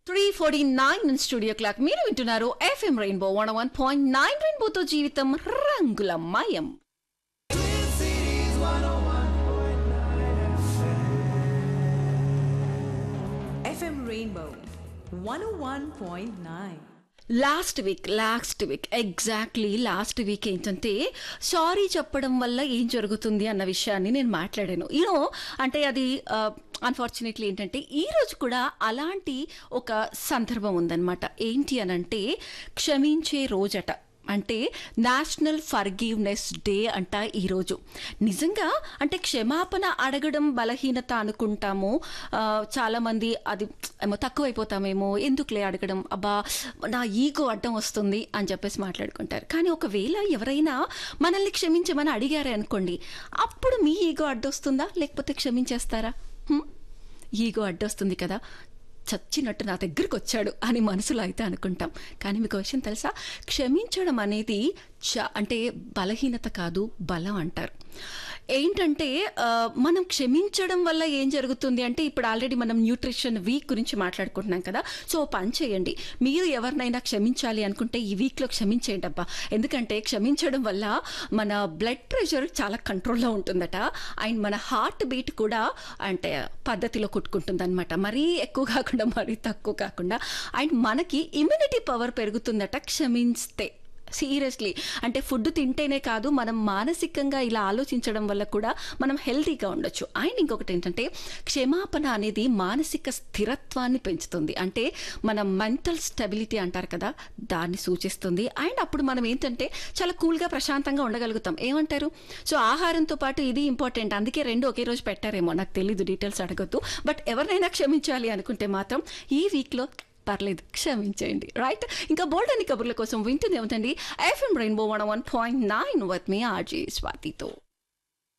Three forty nine studio clock మీరు వింటున్నారు FM rainbow one one point nine రెయిన్బోతో జీవితం రంగుల మయం FM Rainbow 101.9. Last week last week exactly last week ఏంటంటే సారీ చెప్పడం వల్ల ఏం జరుగుతుంది అన్న విషయాన్ని నేను మాట్లాడాను యూనో అంటే అది అన్ఫార్చునేట్లీ ఏంటంటే ఈ రోజు కూడా అలాంటి ఒక సందర్భం ఉందన్నమాట ఏంటి అనంటే క్షమించే రోజట అంటే నేషనల్ ఫర్గివ్నెస్ డే అంట ఈరోజు నిజంగా అంటే క్షమాపణ అడగడం బలహీనత అనుకుంటాము ఆ, చాలామంది అది ఏమో తక్కువైపోతామేమో ఎందుకులే అడగడం అబ్బా నా ఈగో అడ్డం వస్తుంది అని చెప్పేసి మాట్లాడుకుంటారు కానీ ఒకవేళ ఎవరైనా మనల్ని క్షమించమని అడిగారే అనుకోండి అప్పుడు మీ ఈగో అడ్డొస్తుందా లేకపోతే క్షమించేస్తారా హ్మ్? ఈగో అడ్డొస్తుంది కదా చచ్చినట్టు నా దగ్గరికి వచ్చాడు అని మనసులో అయితే అనుకుంటాం కానీ మీకు విషయం తెలుసా క్షమించడం అనేది చ అంటే బలహీనత కాదు బలం అంటారు ఏంటంటే ఆ, మనం క్షమించడం వల్ల ఏం జరుగుతుంది అంటే ఇప్పుడు ఆల్రెడీ మనం న్యూట్రిషన్ వీక్ గురించి మాట్లాడుకుంటున్నాం కదా సో ఓ పని చేయండి మీరు ఎవరినైనా క్షమించాలి అనుకుంటే ఈ వీక్లో క్షమించేయండి అబ్బా ఎందుకంటే క్షమించడం వల్ల మన బ్లడ్ ప్రెషర్ చాలా కంట్రోల్లో ఉంటుందట అండ్ మన హార్ట్ బీట్ కూడా అంటే పద్ధతిలో కొట్టుకుంటుంది అనమాట మరీ ఎక్కువ కాకుండా మరీ తక్కువ కాకుండా అండ్ మనకి ఇమ్యూనిటీ పవర్ పెరుగుతుందట క్షమిస్తే సీరియస్లీ అంటే ఫుడ్ తింటేనే కాదు మనం మానసికంగా ఇలా ఆలోచించడం వల్ల కూడా మనం హెల్తీగా ఉండొచ్చు అండ్ ఇంకొకటి ఏంటంటే క్షమాపణ అనేది మానసిక స్థిరత్వాన్ని పెంచుతుంది అంటే మన మెంటల్ స్టెబిలిటీ అంటారు కదా దాన్ని సూచిస్తుంది అండ్ అప్పుడు మనం ఏంటంటే చాలా కూల్గా ప్రశాంతంగా ఉండగలుగుతాం ఏమంటారు సో ఆహారంతో పాటు ఇది ఇంపార్టెంట్ అందుకే రెండు ఒకే రోజు పెట్టారేమో నాకు తెలీదు డీటెయిల్స్ అడగద్దు బట్ ఎవరినైనా క్షమించాలి అనుకుంటే మాత్రం ఈ వీక్లో పర్లేదు క్షమించేయండి రైట్ ఇంకా బోల్డ్ అని కబుర్ల కోసం వింటూనే ఉందండి FM rainbow one one point nine with మీ ఆర్జీ స్వాతితో